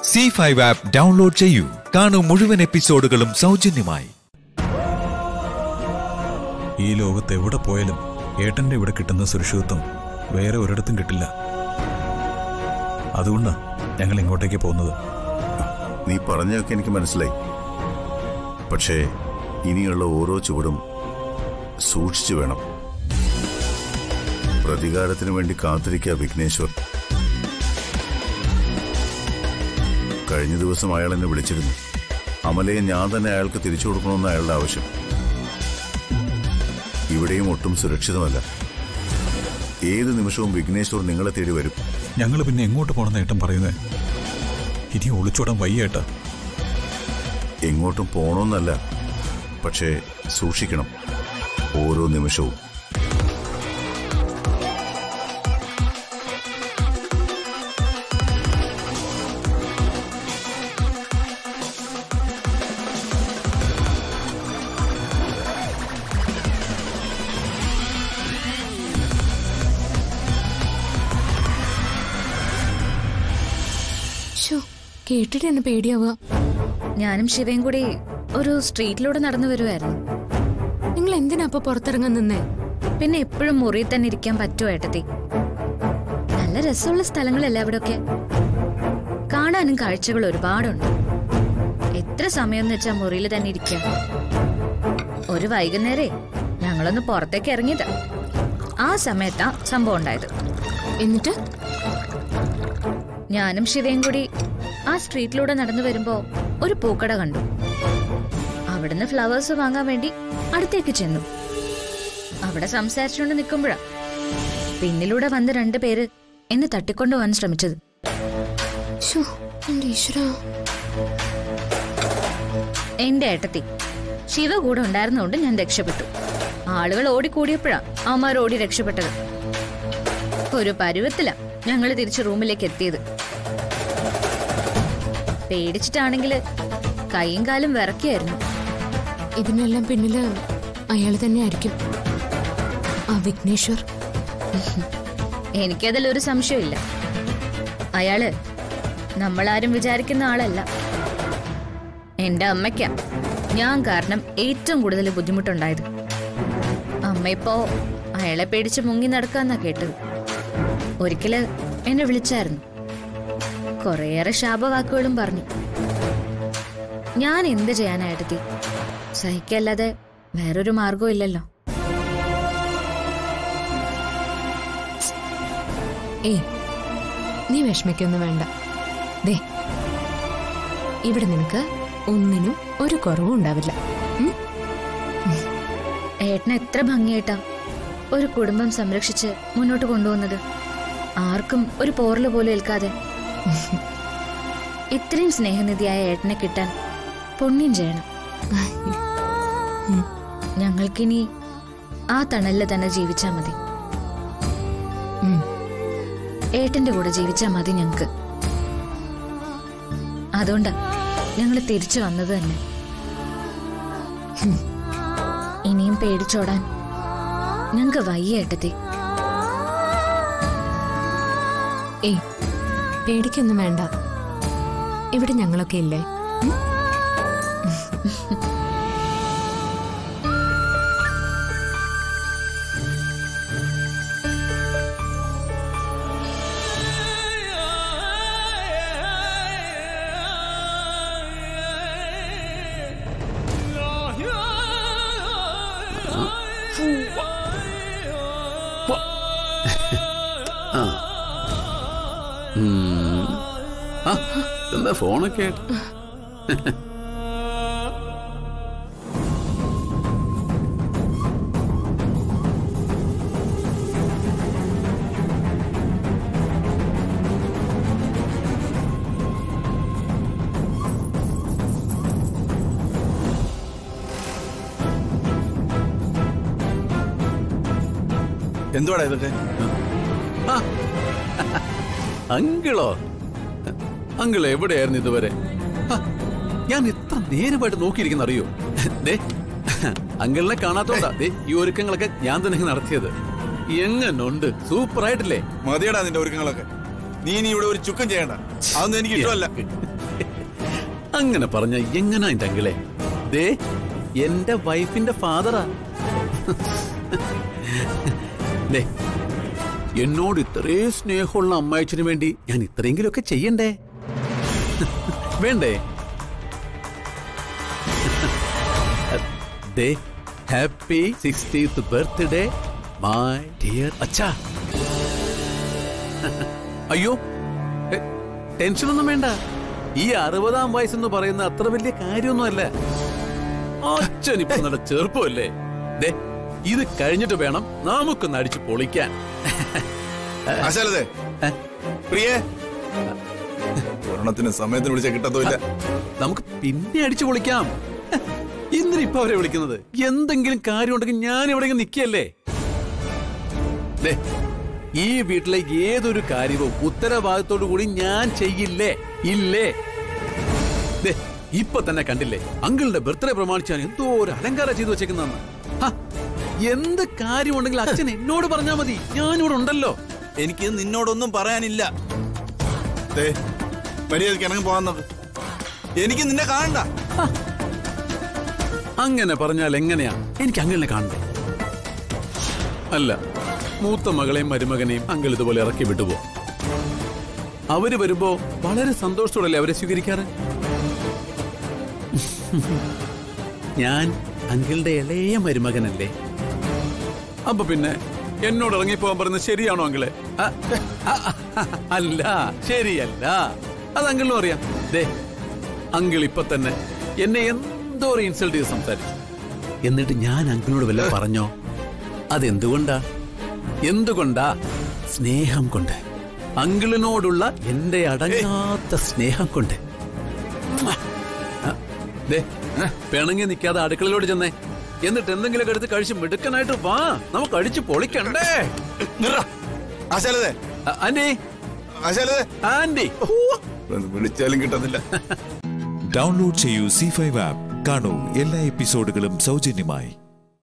C five app download ചെയ്യൂ കാണൂ മുഴുവൻ എപ്പിസോഡുകളും സൗജന്യമായി ഈ ലോകത്ത് എവിടെ പോയാലും ഏട്ടന്റെ ഇവിടെ കിട്ടുന്ന സുരക്ഷിതത്വം വേറെ ഒരിടത്തും കിട്ടില്ല അതുകൊണ്ടാണ് ഞങ്ങൾ ഇങ്ങോട്ടേക്ക് പോകുന്നത് നീ പറഞ്ഞതൊക്കെ എനിക്ക് മനസ്സിലായി പക്ഷേ ഇനിയുള്ള ഓരോ ചുവടും സൂക്ഷിച്ചു വേണം പ്രതികാരത്തിന് വേണ്ടി കാത്തിരിക്കുക വിഘ്നേശ്വർ കഴിഞ്ഞ ദിവസം അയാൾ എന്നെ വിളിച്ചിരുന്നു അമലയെ ഞാൻ തന്നെ അയാൾക്ക് തിരിച്ചു കൊടുക്കണമെന്ന് അയാളുടെ ആവശ്യം ഇവിടെയും ഒട്ടും സുരക്ഷിതമല്ല ഏത് നിമിഷവും വിഘ്നേശ്വർ നിങ്ങളെ തേടി വരും ഞങ്ങൾ പിന്നെ എങ്ങോട്ട് പോകണമെന്ന് ഏട്ടൻ പറയുന്നത് ഇനി ഒളിച്ചോടാൻ വയ്യ ഏട്ടാ എങ്ങോട്ടും പോണമെന്നല്ല പക്ഷേ സൂക്ഷിക്കണം ഓരോ നിമിഷവും ശോ, കേട്ടിട്ട് എന്നെ പേടിയാവുക ഞാനും ശിവയും കൂടി ഒരു സ്ട്രീറ്റിലൂടെ നടന്നു വരുമായിരുന്നു നിങ്ങൾ എന്തിനാ അപ്പൊ പുറത്തിറങ്ങാൻ നിന്നേ പിന്നെ എപ്പോഴും മുറിയിൽ തന്നെ ഇരിക്കാൻ പറ്റുമോ ഏട്ടത്തി നല്ല രസമുള്ള സ്ഥലങ്ങളല്ലേ അവിടെയൊക്കെ കാണാനും കാഴ്ചകൾ ഒരുപാടുണ്ട് എത്ര സമയം എന്ന് വെച്ചാ മുറിയിൽ തന്നെ ഇരിക്കാം ഒരു വൈകുന്നേരേ ഞങ്ങളൊന്ന് പുറത്തേക്ക് ഇറങ്ങിയത് ആ സമയത്താ സംഭവം ഉണ്ടായത് എന്നിട്ട് ഞാനും ശിവയും കൂടി ആ സ്ട്രീറ്റിലൂടെ നടന്നു വരുമ്പോ ഒരു പൂക്കട കണ്ടു അവിടുന്ന് ഫ്ലവേഴ്സ് വാങ്ങാൻ വേണ്ടി അടുത്തേക്ക് ചെന്നു അവിടെ സംസാരിച്ചുകൊണ്ട് നിൽക്കുമ്പോഴാ പിന്നിലൂടെ വന്ന രണ്ടു പേര് എന്നെ തട്ടിക്കൊണ്ടുപോകാൻ ശ്രമിച്ചത് ശോ, എന്റെ ഈശ്വരാ എന്റെ ഏട്ടത്തി ശിവ കൂടെ ഉണ്ടായിരുന്നോണ്ട് ഞാൻ രക്ഷപ്പെട്ടു ആളുകൾ ഓടിക്കൂടിയപ്പോഴാ അവന്മാർ ഓടി രക്ഷപ്പെട്ടത് ഒരു പരുവത്തില ഞങ്ങൾ തിരിച്ച് റൂമിലേക്ക് എത്തിയത് പേടിച്ചിട്ടാണെങ്കില് കൈയും കാലും വിറക്കിയായിരുന്നു ഇതിനെല്ലാം പിന്നില് അയാൾ തന്നെ ആയിരിക്കും ആ വിഘ്നേശ്വർ എനിക്കതിലൊരു സംശയമില്ല അയാള് നമ്മളാരും വിചാരിക്കുന്ന ആളല്ല എന്റെ അമ്മയ്ക്കാ ഞാൻ കാരണം ഏറ്റവും കൂടുതൽ ബുദ്ധിമുട്ടുണ്ടായത് അമ്മ ഇപ്പോ അയാളെ പേടിച്ച് മുങ്ങി നടക്കാന്നാ കേട്ടത് ഒരിക്കല് എന്നെ വിളിച്ചായിരുന്നു കുറേയേറെ ശാപവാക്കുകളും പറഞ്ഞു ഞാൻ എന്ത് ചെയ്യാനായിട്ടെത്തി സഹിക്കല്ലാതെ വേറൊരു മാർഗവും ഇല്ലല്ലോ ഏയ് നീ വിഷമിക്കൊന്നും വേണ്ട ദേ ഇവിടെ നിനക്ക് ഒന്നിനും ഒരു കുറവും ഉണ്ടാവില്ല ഉം? ഏട്ടന് എത്ര ഭംഗിയായിട്ടാ ഒരു കുടുംബം സംരക്ഷിച്ച് മുന്നോട്ട് കൊണ്ടുപോകുന്നത് ആർക്കും ഒരു പോറല് പോലും ഏൽക്കാതെ ഇത്രയും സ്നേഹനിധിയായ ഏട്ടനെ കിട്ടാൻ പുണ്യം ചെയ്യണം ഞങ്ങൾക്കിനി ആ തണലില് തന്നെ ജീവിച്ചാ മതി ഉം. ഏട്ടന്റെ കൂടെ ജീവിച്ചാ മതി ഞങ്ങക്ക് അതുകൊണ്ടാ ഞങ്ങൾ തിരിച്ചു വന്നത് തന്നെ ഹും. ഇനിയും പേടിച്ചോടാൻ ഞങ്ങക്ക് വയ്യ ഏട്ടത്തി ഏയ് പേടിക്കൊന്നും വേണ്ട ഇവിടെ ഞങ്ങളൊക്കെ ഇല്ലേ ഉം? ആ, എന്താ ഫോണൊക്കെ ആയിട്ട് എന്തുവാടാ ഇതൊക്കെ അങ്കിളോ അങ്കിൾ എവിടെയായിരുന്നു ഇതുവരെ ഹ, ഞാൻ ഇത്ര നേരമായിട്ട് നോക്കിയിരിക്കുന്ന അറിയോ ദേ അങ്കിളിനെ കാണാത്തോണ്ടാ ദേ ഈ ഒരുക്കങ്ങളൊക്കെ ഞാൻ തന്നെ നടത്തിയത് എങ്ങനുണ്ട് സൂപ്പർ ആയിട്ടില്ലേ മതിയടാ നിന്റെ ഒരുക്കങ്ങളൊക്കെ നീ ഇനി ഇവിടെ ഒരു ചുക്കം ചെയ്യണ്ട അതൊന്നും എനിക്ക് ഇഷ്ടമല്ല അങ്ങനെ പറഞ്ഞ എങ്ങനാ എന്റെ അങ്കിളെ ദേ എന്റെ വൈഫിന്റെ ഫാദറാ ദേ എന്നോട് ഇത്രയും സ്നേഹമുള്ള അമ്മായച്ചന് വേണ്ടി ഞാൻ ഇത്രയെങ്കിലുമൊക്കെ ചെയ്യണ്ടേ വേണ്ടേ ദേ happy sixtieth birthday my dear അച്ഛാ അയ്യോ എ, ടെൻഷനൊന്നും വേണ്ട ഈ അറുപതാം വയസ്സെന്ന് പറയുന്ന അത്ര വലിയ കാര്യമൊന്നുമല്ല അച്ഛൻ ഇപ്പൊ നല്ല ചെറുപ്പമല്ലേ ദേ ഇത് കഴിഞ്ഞിട്ട് വേണം നമുക്കൊന്ന് അടിച്ചു പൊളിക്കാൻ ആശാലതേ ഏ? പ്രിയേ ഒരെണ്ണത്തിന് സമയത്തിന് വിളിച്ച കിട്ടത്തുമില്ല നമുക്ക് പിന്നെ അടിച്ചു പൊളിക്കാം ഇന്നിന് ഇപ്പൊ അവരെ വിളിക്കുന്നത് എന്തെങ്കിലും കാര്യം ഉണ്ടെങ്കിൽ ഞാൻ ഇവിടെ നിൽക്കല്ലേ ദേ, ഈ വീട്ടിലെ ഏതൊരു കാര്യവും ഉത്തരവാദിത്തോടു കൂടി ഞാൻ ചെയ്യില്ലേ ഇല്ലേ ദേ, ഇപ്പൊ തന്നെ കണ്ടില്ലേ അങ്കിളിന്റെ ബർത്ത്ഡേ പ്രമാണിച്ചാണ് എന്തോ ഒരു അലങ്കാരം ചെയ്തു വെച്ചേക്കുന്ന എന്ത് കാര്യമുണ്ടെങ്കിൽ അച്ഛൻ എന്നോട് പറഞ്ഞാ മതി ഞാനിവിടെ ഉണ്ടല്ലോ എനിക്ക് നിന്നോടൊന്നും പറയാനില്ല ദേ, മര്യാദയ്ക്ക് ഇറങ്ങി പോകാൻ നോക്ക് എനിക്ക് നിന്നെ കാണണ്ട അങ്ങനെ പറഞ്ഞാൽ എങ്ങനെയാ എനിക്ക് അങ്കിളിനെ കാണണ്ടേ അല്ല മൂത്ത മകളെയും മരുമകനെയും അങ്കിൾ ഇതുപോലെ ഇറക്കി വിട്ടുപോ അവര് വരുമ്പോ വളരെ സന്തോഷത്തോടല്ലേ അവരെ സ്വീകരിക്കാറ് ഞാൻ അങ്കിളുടെ ഇളയ മരുമകനല്ലേ അപ്പൊ പിന്നെ എന്നോട് ഇറങ്ങിപ്പോകാൻ പറയുന്നത് ശരിയാണോ അങ്കിളെ ആ, ആ, ആ, അല്ല ശരിയല്ല അത് അങ്കിളിനും അറിയാം ദേ അങ്കിൾ ഇപ്പൊ തന്നെ എന്നെ എന്തോ ഒരു ഇൻസൾട്ട് ചെയ്ത് സംസാരിച്ചു എന്നിട്ട് ഞാൻ അങ്കിളിനോട് വല്ല പറഞ്ഞോ അതെന്തുകൊണ്ടാ എന്തുകൊണ്ടാ സ്നേഹം കൊണ്ട് അങ്കിളിനോടുള്ള എന്റെ അടങ്ങാത്ത സ്നേഹം കൊണ്ട് ആ, ദേ, പിണങ്ങി നിൽക്കാതെ അടുക്കളയിലോട് ചെന്നേ എന്നിട്ട് എന്തെങ്കിലുമൊക്കെ എടുത്ത് കഴിച്ച് മിടുക്കനായിട്ട് വാ നമുക്ക് അടിച്ച് പൊളിക്കണ്ടേ നിർറ. ആശാലതേ ആ, ആന്റി ആശാലതേ ആന്റി വിളിച്ചാലും കിട്ടത്തില്ല ഡൗൺലോഡ് ചെയ്യൂ സി ഫൈവ് ആപ്പ് കാണൂ എല്ലാ എപ്പിസോഡുകളും സൗജന്യമായി